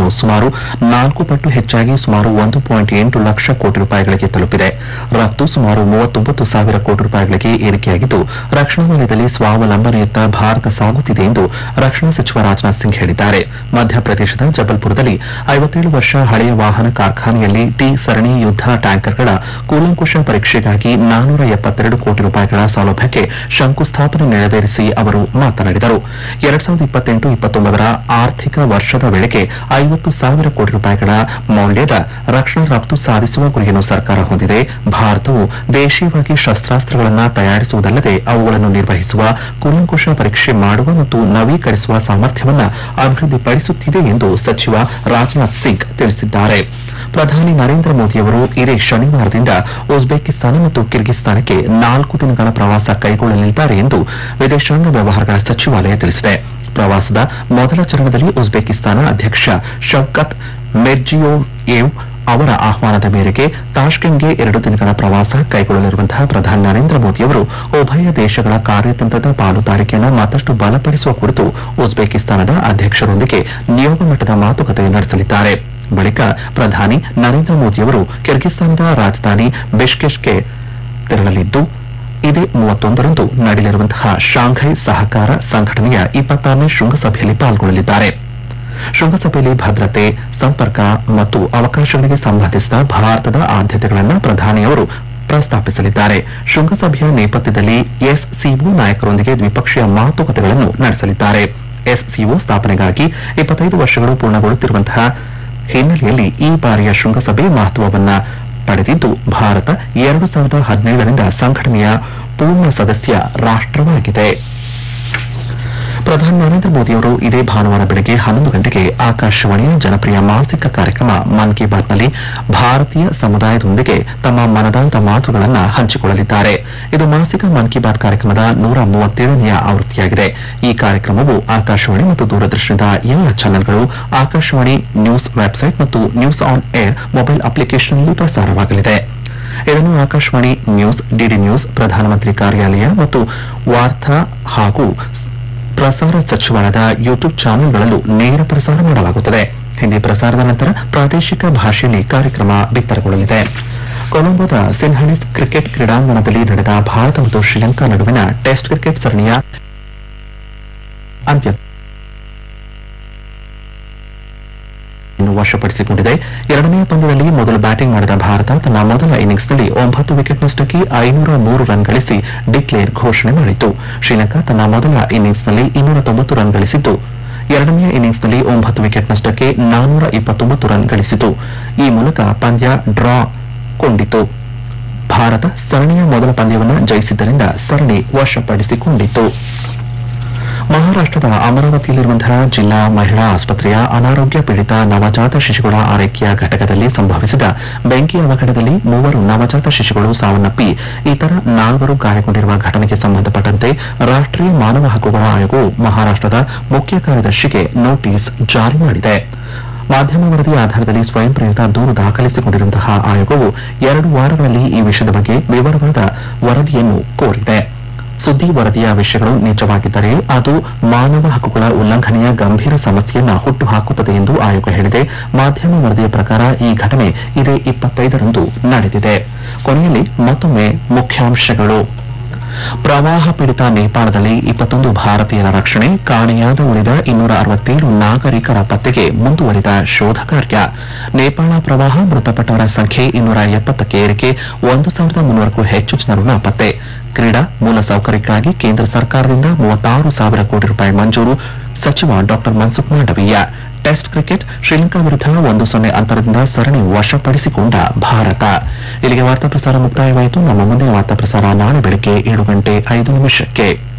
ಸುಮಾರು ನಾಲ್ಕು ಪಟ್ಟು ಹೆಚ್ಚಾಗಿ ಸುಮಾರು ಒಂದು ಪಾಯಿಂಟ್ ಎಂಟು ಲಕ್ಷ ಕೋಟಿ ರೂಪಾಯಿಗಳಿಗೆ ತಲುಪಿದೆ ರಫ್ತು ಸುಮಾರು ಮೂವತ್ತೊಂಬತ್ತು ಸಾವಿರ ಕೋಟಿ ರೂಪಾಯಿಗಳಿಗೆ ಏರಿಕೆಯಾಗಿದ್ದು ರಕ್ಷಣಾ ವಲಯದಲ್ಲಿ ಸ್ವಾವಲಂಬನೆಯತ್ತ ಭಾರತ ಸಾಗುತ್ತಿದೆ ಎಂದು ರಕ್ಷಣಾ ಸಚಿವ ರಾಜನಾಥ್ ಸಿಂಗ್ ಹೇಳಿದ್ದಾರೆ ಮಧ್ಯಪ್ರದೇಶದ ಜಬಲ್ಪುರದಲ್ಲಿ ಐವತ್ತೇಳು ವರ್ಷ ಹಳೆಯ ವಾಹನ ಕಾರ್ಖಾನೆಯಲ್ಲಿ ಟಿ ಸರಣಿ ಯುದ್ಧ ಟ್ಯಾಂಕರ್ಗಳ ಕೂಲಂಕುಷ ಪರೀಕ್ಷೆಗಾಗಿ ನಾನೂರ ಎಪ್ಪತ್ತೆರಡು ಕೋಟಿ ರೂಪಾಯಿಗಳ ಸೌಲಭ್ಯಕ್ಕೆ ಶಂಕುಸ್ಥಾಪನೆ ನೆರವೇರಿಸಿ ಅವರು ಮಾತನಾಡಿದರು ಎರಡ್ ಸಾವಿರದ ಇಪ್ಪತ್ತೆಂಟು ಇಪ್ಪತ್ತೊಂಬತ್ತರ ಆರ್ಥಿಕ ವರ್ಷದ ವೇಳೆಗೆ ಐವತ್ತು ಸಾವಿರ ಕೋಟಿ ರೂಪಾಯಿಗಳ ಮೌಲ್ಯದ ರಕ್ಷಣಾ ರಫ್ತು ಸಾಧಿಸುವ ಗುರಿಯನ್ನು ಸರ್ಕಾರ ಹೊಂದಿದೆ ಭಾರತವು ದೇಶೀಯವಾಗಿ ಶಸ್ತ್ರಾಸ್ತ್ರಗಳನ್ನು ತಯಾರಿಸುವುದಲ್ಲದೆ ಅವುಗಳನ್ನು ನಿರ್ವಹಿಸುವ ಕೂಲಂಕುಷ ಪರೀಕ್ಷೆ ಮಾಡುವ ಮತ್ತು ನವೀಕರಿಸುವ ಸಾಮರ್ಥ್ಯವನ್ನು ಅಭಿವೃದ್ಧಿಪಡಿಸುತ್ತಿದೆ ಎಂದು ಸಚಿವ ರಾಜನಾಥ್ ಸಿಂಗ್ ತಿಳಿಸಿದ್ದಾರೆ ಪ್ರಧಾನಿ ನರೇಂದ್ರ ಮೋದಿಯವರು ಇದೇ ಶನಿವಾರದಿಂದ ಉಜ್ಬೇಕಿಸ್ತಾನ ಮತ್ತು ಕಿರ್ಗಿಸ್ತಾನಕ್ಕೆ ನಾಲ್ಕು ದಿನಗಳ ಪ್ರವಾಸ ಕೈಗೊಳ್ಳಲಿದ್ದಾರೆ ಎಂದು ವಿದೇಶಾಂಗ ವ್ಯವಹಾರಗಳ ಸಚಿವಾಲಯ ತಿಳಿಸಿದೆ ಪ್ರವಾಸದ ಮೊದಲ ಚರಣದಲ್ಲಿ ಉಜ್ಬೇಕಿಸ್ತಾನ ಅಧ್ಯಕ್ಷ ಶೌಕತ್ ಮೆರ್ಜಿಯೋಯೇವ್ ಅವರ ಆಹ್ವಾನದ ಮೇರೆಗೆ ತಾಷ್ಕೆಂಟ್ಗೆ ಎರಡು ದಿನಗಳ ಪ್ರವಾಸ ಕೈಗೊಳ್ಳಲಿರುವಂತಹ ಪ್ರಧಾನಿ ನರೇಂದ್ರ ಮೋದಿಯವರು ಉಭಯ ದೇಶಗಳ ಕಾರ್ಯತಂತ್ರದ ಪಾಲುದಾರಿಕೆಯನ್ನು ಮತ್ತಷ್ಟು ಬಲಪಡಿಸುವ ಕುರಿತು ಉಜ್ಬೇಕಿಸ್ತಾನದ ಅಧ್ಯಕ್ಷರೊಂದಿಗೆ ನಿಯೋಗ ಮಟ್ಟದ ಮಾತುಕತೆ ನಡೆಸಲಿದ್ದಾರೆ ಬಳಿಕ ಪ್ರಧಾನಿ ನರೇಂದ್ರ ಮೋದಿಯವರು ಕಿರ್ಗಿಸ್ತಾನದ ರಾಜಧಾನಿ ಬಿಷ್ಕೆಶ್ಗೆ ತೆರಳಲಿದ್ದು ಇದೇ ಮೂವತ್ತೊಂದರಂದು ನಡೆಯಲಿರುವಂತಹ ಶಾಂಘೈ ಸಹಕಾರ ಸಂಘಟನೆಯ ಇಪ್ಪತ್ತಾರನೇ ಶೃಂಗಸಭೆಯಲ್ಲಿ ಪಾಲ್ಗೊಳ್ಳಲಿದ್ದಾರೆ ಶೃಂಗಸಭೆಯಲ್ಲಿ ಭದ್ರತೆ ಸಂಪರ್ಕ ಮತ್ತು ಅವಕಾಶಗಳಿಗೆ ಸಂಬಂಧಿಸಿದ ಭಾರತದ ಆದ್ಯತೆಗಳನ್ನು ಪ್ರಧಾನಿಯವರು ಪ್ರಸ್ತಾಪಿಸಲಿದ್ದಾರೆ ಶೃಂಗಸಭೆಯ ನೇಪಥ್ಯದಲ್ಲಿ ಎಸ್ಸಿಒ ನಾಯಕರೊಂದಿಗೆ ದ್ವಿಪಕ್ಷೀಯ ಮಾತುಕತೆಗಳನ್ನು ನಡೆಸಲಿದ್ದಾರೆ ಎಸ್ಸಿಒ ಸ್ಥಾಪನೆಗಾಗಿ ಇಪ್ಪತ್ತೈದು ವರ್ಷಗಳು ಪೂರ್ಣಗೊಳ್ಳುತ್ತಿರುವಂತಹ ಹಿನ್ನೆಲೆಯಲ್ಲಿ ಈ ಬಾರಿಯ ಶೃಂಗಸಭೆ ಮಹತ್ವವನ್ನ ಪಡೆದಿದ್ದು ಭಾರತ ಎರಡು ಸಾವಿರದ ಹದಿನೇಳರಿಂದ ಸಂಘಟನೆಯ ಪೂರ್ಣ ಸದಸ್ಯ ರಾಷ್ಟ್ರವಾಗಿದೆ ಪ್ರಧಾನಿ ನರೇಂದ್ರ ಮೋದಿಯವರು ಇದೇ ಭಾನುವಾರ ಬೆಳಗ್ಗೆ ಹನ್ನೊಂದು ಗಂಟೆಗೆ ಆಕಾಶವಾಣಿಯ ಜನಪ್ರಿಯ ಮಾಸಿಕ ಕಾರ್ಯಕ್ರಮ ಮನ್ ಕಿ ಬಾತ್ನಲ್ಲಿ ಭಾರತೀಯ ಸಮುದಾಯದೊಂದಿಗೆ ತಮ್ಮ ಮನದಾಳದ ಮಾತುಗಳನ್ನು ಹಂಚಿಕೊಳ್ಳಲಿದ್ದಾರೆ ಇದು ಮಾಸಿಕ ಮನ್ ಕಿ ಬಾತ್ ಕಾರ್ಯಕ್ರಮದ ನೂರ ಮೂವತ್ತೇಳನೆಯ ಆವೃತ್ತಿಯಾಗಿದೆ ಈ ಕಾರ್ಯಕ್ರಮವು ಆಕಾಶವಾಣಿ ಮತ್ತು ದೂರದರ್ಶನದ ಎಲ್ಲ ಚಾನೆಲ್ಗಳು ಆಕಾಶವಾಣಿ ನ್ಯೂಸ್ ವೆಬ್ಸೈಟ್ ಮತ್ತು ನ್ಯೂಸ್ ಆನ್ ಏರ್ ಮೊಬೈಲ್ ಅಪ್ಲಿಕೇಶನ್ನಲ್ಲಿ ಪ್ರಸಾರವಾಗಲಿದೆ ಇದನ್ನು ಆಕಾಶವಾಣಿ ನ್ಯೂಸ್ ಡಿಡಿ ನ್ಯೂಸ್ ಪ್ರಧಾನಮಂತ್ರಿ ಕಾರ್ಯಾಲಯ ಮತ್ತು ವಾರ್ತಾ ಹಾಗೂ ಪ್ರಸಾರ ಸಚಿವಾಲಯದ ಯೂಟ್ಯೂಬ್ ಚಾನೆಲ್ಗಳಲ್ಲೂ ನೇರ ಪ್ರಸಾರ ಮಾಡಲಾಗುತ್ತದೆ ಹಿಂದಿ ಪ್ರಸಾರದ ನಂತರ ಪ್ರಾದೇಶಿಕ ಭಾಷೆಯಲ್ಲಿ ಕಾರ್ಯಕ್ರಮ ಬಿತ್ತರಗೊಳ್ಳಲಿದೆ ಕೊಲಂಬೋದ ಸಿನ್ಹಳಿಸ್ ಕ್ರಿಕೆಟ್ ಕ್ರೀಡಾಂಗಣದಲ್ಲಿ ನಡೆದ ಭಾರತ ಮತ್ತು ಶ್ರೀಲಂಕಾ ನಡುವಿನ ಟೆಸ್ಟ್ ಕ್ರಿಕೆಟ್ ಸರಣಿಯ ಅಂತ್ಯ ನ್ನು ವಶಪಡಿಸಿಕೊಂಡಿದೆ ಎರಡನೇ ಪಂದ್ಯದಲ್ಲಿ ಮೊದಲು ಬ್ಯಾಟಿಂಗ್ ಮಾಡಿದ ಭಾರತ ತನ್ನ ಮೊದಲ ಇನ್ನಿಂಗ್ಸ್ನಲ್ಲಿ ಒಂಬತ್ತು ವಿಕೆಟ್ನಷ್ಟಕ್ಕೆ ಐನೂರ ಮೂರು ರನ್ ಗಳಿಸಿ ಡಿಕ್ಲೇರ್ ಘೋಷಣೆ ಮಾಡಿತು ಶ್ರೀಲಂಕಾ ತನ್ನ ಮೊದಲ ಇನ್ನಿಂಗ್ಸ್ನಲ್ಲಿ ಇನ್ನೂರ ತೊಂಬತ್ತು ರನ್ ಗಳಿಸಿದ್ದು ಎರಡನೆಯ ಇನ್ನಿಂಗ್ಸ್ನಲ್ಲಿ ಒಂಬತ್ತು ವಿಕೆಟ್ನಷ್ಟಕ್ಕೆ ನಾನೂರ ಇಪ್ಪತ್ತೊಂಬತ್ತು ರನ್ ಗಳಿಸಿತು ಈ ಮೂಲಕ ಪಂದ್ಯ ಡ್ರಾ ಕೊಂಡಿತು ಭಾರತ ಸರಣಿಯ ಮೊದಲ ಪಂದ್ಯವನ್ನು ಜಯಿಸಿದ್ದರಿಂದ ಸರಣಿ ವಶಪಡಿಸಿಕೊಂಡಿತು ಮಹಾರಾಷ್ಟದ ಅಮರಾವತಿಯಲ್ಲಿರುವಂತಹ ಜಿಲ್ಲಾ ಮಹಿಳಾ ಆಸ್ಪತ್ರೆಯ ಅನಾರೋಗ್ಯ ಪೀಡಿತ ನವಜಾತ ಶಿಶುಗಳ ಆರೈಕೆಯ ಘಟಕದಲ್ಲಿ ಸಂಭವಿಸಿದ ಬೆಂಕಿ ಅವಘಡದಲ್ಲಿ ಮೂವರು ನವಜಾತ ಶಿಶುಗಳು ಸಾವನ್ನಪ್ಪಿ ಇತರ ನಾಲ್ವರು ಗಾಯಗೊಂಡಿರುವ ಘಟನೆಗೆ ಸಂಬಂಧಪಟ್ಟಂತೆ ರಾಷ್ಟ್ರೀಯ ಮಾನವ ಹಕ್ಕುಗಳ ಆಯೋಗವು ಮಹಾರಾಷ್ಟದ ಮುಖ್ಯ ಕಾರ್ಯದರ್ಶಿಗೆ ನೋಟಿಸ್ ಜಾರಿ ಮಾಡಿದೆ ಮಾಧ್ಯಮ ವರದಿ ಆಧಾರದಲ್ಲಿ ಸ್ವಯಂ ಪ್ರೇರಿತ ದೂರು ದಾಖಲಿಸಿಕೊಂಡಿರುವಂತಹ ಆಯೋಗವು ಎರಡು ವಾರಗಳಲ್ಲಿ ಈ ವಿಷಯದ ಬಗ್ಗೆ ವಿವರವಾದ ವರದಿಯನ್ನು ಕೋರಿದೆ ಸುದ್ದಿ ವರದಿಯ ವಿಷಯಗಳು ನಿಜವಾಗಿದ್ದರೆ ಅದು ಮಾನವ ಹಕ್ಕುಗಳ ಉಲ್ಲಂಘನೆಯ ಗಂಭೀರ ಸಮಸ್ಯೆಯನ್ನ ಹುಟ್ಟುಹಾಕುತ್ತದೆ ಎಂದು ಆಯೋಗ ಹೇಳಿದೆ ಮಾಧ್ಯಮ ವರದಿಯ ಪ್ರಕಾರ ಈ ಘಟನೆ ಇದೇ ಇಪ್ಪತ್ತೈದರಂದು ನಡೆದಿದೆ ಕೊನೆಯಲ್ಲಿ ಮತ್ತೊಮ್ಮೆ ಮುಖ್ಯಾಂಶಗಳು ಪ್ರವಾಹ ಪೀಡಿತ ನೇಪಾಳದಲ್ಲಿ ಇಪ್ಪತ್ತೊಂದು ಭಾರತೀಯರ ರಕ್ಷಣೆ ಕಾಣೆಯಾದ ಉಳಿದ ಇನ್ನೂರ ಅರವತ್ತೇಳು ನಾಗರಿಕರ ಪತ್ತೆಗೆ ಮುಂದುವರಿದ ಶೋಧ ಕಾರ್ಯ ನೇಪಾಳ ಪ್ರವಾಹ ಮೃತಪಟ್ಟವರ ಸಂಖ್ಯೆ ಇನ್ನೂರ ಎಪ್ಪತ್ತಕ್ಕೆ ಏರಿಕೆ ಒಂದು ಸಾವಿರದ ಮುನ್ನೂರಕ್ಕೂ ಹೆಚ್ಚು ಜನರು ನಾಪತ್ತೆ ಕ್ರೀಡಾ ಮೂಲಸೌಕರ್ಯಕ್ಕಾಗಿ ಕೇಂದ್ರ ಸರ್ಕಾರದಿಂದ ಮೂವತ್ತಾರು ಸಾವಿರ ಕೋಟಿ ರೂಪಾಯಿ ಮಂಜೂರು ಸಚಿವ ಡಾ ಮನ್ಸುಖ್ ಮಾಂಡವೀಯ ಟೆಸ್ಟ್ ಕ್ರಿಕೆಟ್ ಶ್ರೀಲಂಕಾ ವಿರುದ್ಧ ಒಂದು ಸೊನ್ನೆ ಅಂತರದಿಂದ ಸರಣಿ ವಶಪಡಿಸಿಕೊಂಡ ಭಾರತ ಇಲ್ಲಿಗೆ ವಾರ್ತಾ ಪ್ರಸಾರ ಮುಕ್ತಾಯವಾಯಿತು ನಮ್ಮ ಮುಂದಿನ ವಾರ್ತಾ ಪ್ರಸಾರ ನಾಳೆ ಬೆಳಗ್ಗೆ ಏಳು ಗಂಟೆ ಐದು ನಿಮಿಷಕ್ಕೆ